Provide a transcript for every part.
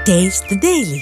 Taste the Daily.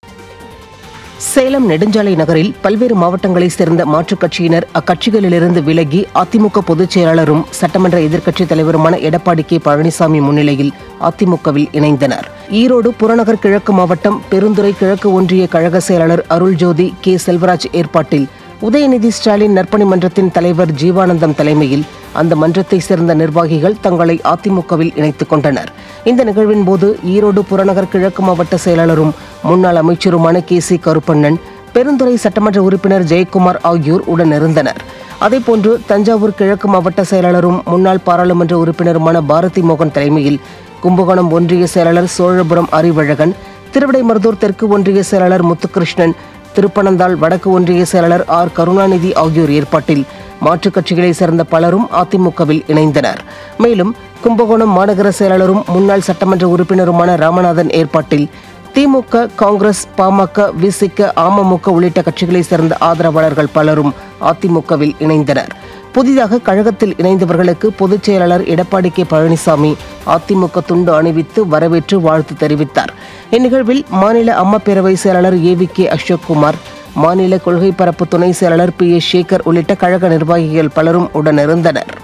Salem நெடுஞ்சாலை நகரில் பல்வேறு மாவட்டங்களைச் சேர்ந்த மாற்றுக் கட்சியினர் அக்கட்சிகளிலிருந்து விலகி அதிமுக பொதுச் செயலாளரும் சட்டமன்ற எதிர்க்கட்சித் தலைவருமான எடப்பாடி கே பழனிசாமி முன்னிலையில் அதிமுகவில் இணைந்தனர் ஈரோடு புறநகர் கிழக்கு மாவட்டம் பெருந்துறை கிழக்கு ஒன்றிய கழக செயலாளர் அருள்ஜோதி கே செல்வராஜ் ஏற்பாட்டில் உதயநிதி ஸ்டாலின் நற்பணி மன்றத்தின் தலைவர் ஜீவானந்தம் தலைமையில் அந்த மன்றத்தைச் சேர்ந்த நிர்வாகிகள் தங்களை அதிமுகவில் இணைத்துக் கொண்டனர் இந்த நிகழ்வின் போது ஈரோடு புறநகர் கிழக்கு மாவட்ட செயலாளரும் முன்னாள் அமைச்சருமான கே சி கருப்பண்ணன் பெருந்துறை சட்டமன்ற உறுப்பினர் ஜெயக்குமார் ஆகியோர் உடனிருந்தனர் அதேபோன்று தஞ்சாவூர் கிழக்கு மாவட்ட செயலாளரும் முன்னாள் பாராளுமன்ற உறுப்பினருமான பாரதி மோகன் தலைமையில் கும்பகோணம் ஒன்றிய செயலாளர் சோழபுரம் அறிவழகன் திருவிடைமருதூர் தெற்கு ஒன்றிய செயலாளர் முத்துகிருஷ்ணன் திருப்பனந்தாள் வடக்கு ஒன்றிய செயலாளர் ஆர் கருணாநிதி ஆகியோர் ஏற்பாட்டில் மாற்றுக் கட்சிகளைச் சேர்ந்த பலரும் அதிமுகவில் இணைந்தனர் மேலும் கும்பகோணம் மாநகர செயலாளரும் முன்னாள் சட்டமன்ற உறுப்பினருமான ராமநாதன் ஏற்பாட்டில் திமுக காங்கிரஸ் பாமக விசிக அமமுக உள்ளிட்ட கட்சிகளைச் சேர்ந்த ஆதரவாளர்கள் பலரும் அதிமுகவில் இணைந்தனர் புதிதாக கழகத்தில் இணைந்தவர்களுக்கு பொதுச் செயலாளர் எடப்பாடி கே பழனிசாமி அதிமுக துண்டு அணிவித்து வரவேற்று வாழ்த்து தெரிவித்தார் இந்நிகழ்வில் மாநில அம்மா பேரவை செயலாளர் ஏ வி கே அசோக்குமார் மாநில கொள்கை பரப்பு துணை செயலாளர் பி எஸ் சேகர் உள்ளிட்ட கழக நிர்வாகிகள் பலரும் உடனிருந்தனர்